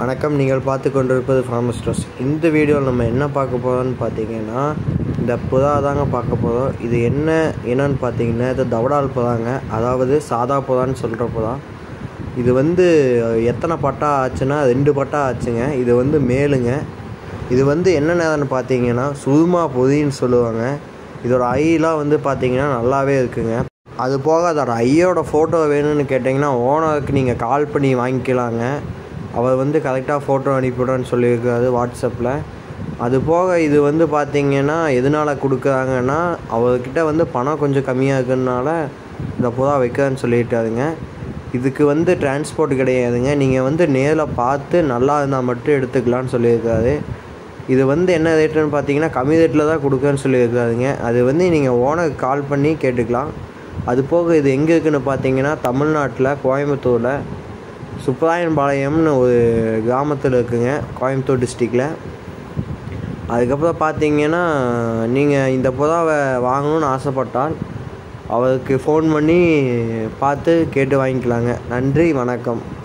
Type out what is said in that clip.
வணக்கம் நீங்கள் பார்த்து கொண்டிருப்பது ஃபார்மஸ் ட்ரஸ் இந்த வீடியோவில் நம்ம என்ன பார்க்க போகிறோம்னு பார்த்தீங்கன்னா இந்த புதா தாங்க பார்க்க போகிறோம் இது என்ன என்னன்னு பார்த்தீங்கன்னா இது தவடால் புதாங்க அதாவது சாதா புதான்னு சொல்கிற புதா இது வந்து எத்தனை பட்டா ஆச்சுன்னா ரெண்டு பட்டா ஆச்சுங்க இது வந்து மேலுங்க இது வந்து என்னென்னு பார்த்தீங்கன்னா சுதுமா பொதின்னு சொல்லுவாங்க இதோட ஐலாம் வந்து பார்த்தீங்கன்னா நல்லாவே இருக்குங்க அது போக அதோட ஐயோட ஃபோட்டோ வேணும்னு கேட்டிங்கன்னா ஓனருக்கு நீங்கள் கால் பண்ணி வாங்கிக்கலாங்க அவர் வந்து கரெக்டாக ஃபோட்டோ அனுப்பிவிடுன்னு சொல்லியிருக்காரு வாட்ஸ்அப்பில் அது போக இது வந்து பார்த்தீங்கன்னா எதனால் கொடுக்குறாங்கன்னா அவர்கிட்ட வந்து பணம் கொஞ்சம் கம்மியாக இருக்கிறதுனால இந்த புறா வைக்கிறேன்னு சொல்லிட்டாருங்க இதுக்கு வந்து டிரான்ஸ்போர்ட் கிடையாதுங்க நீங்கள் வந்து நேரில் பார்த்து நல்லா இருந்தால் மட்டும் எடுத்துக்கலான்னு சொல்லியிருக்காரு இது வந்து என்ன ரேட்டுன்னு பார்த்தீங்கன்னா கம்மி ரேட்டில் தான் கொடுக்குறேன்னு சொல்லியிருக்காருங்க அது வந்து நீங்கள் ஓனருக்கு கால் பண்ணி கேட்டுக்கலாம் அது போக இது எங்கே இருக்குன்னு பார்த்தீங்கன்னா தமிழ்நாட்டில் கோயம்புத்தூரில் சுப்பராயன்பாளையம்னு ஒரு கிராமத்தில் இருக்குங்க கோயம்புத்தூர் டிஸ்ட்ரிக்டில் அதுக்கப்புறம் பார்த்தீங்கன்னா நீங்கள் இந்த புறாவை வாங்கணும்னு ஆசைப்பட்டால் அவருக்கு ஃபோன் பண்ணி பார்த்து கேட்டு வாங்கிக்கலாங்க நன்றி வணக்கம்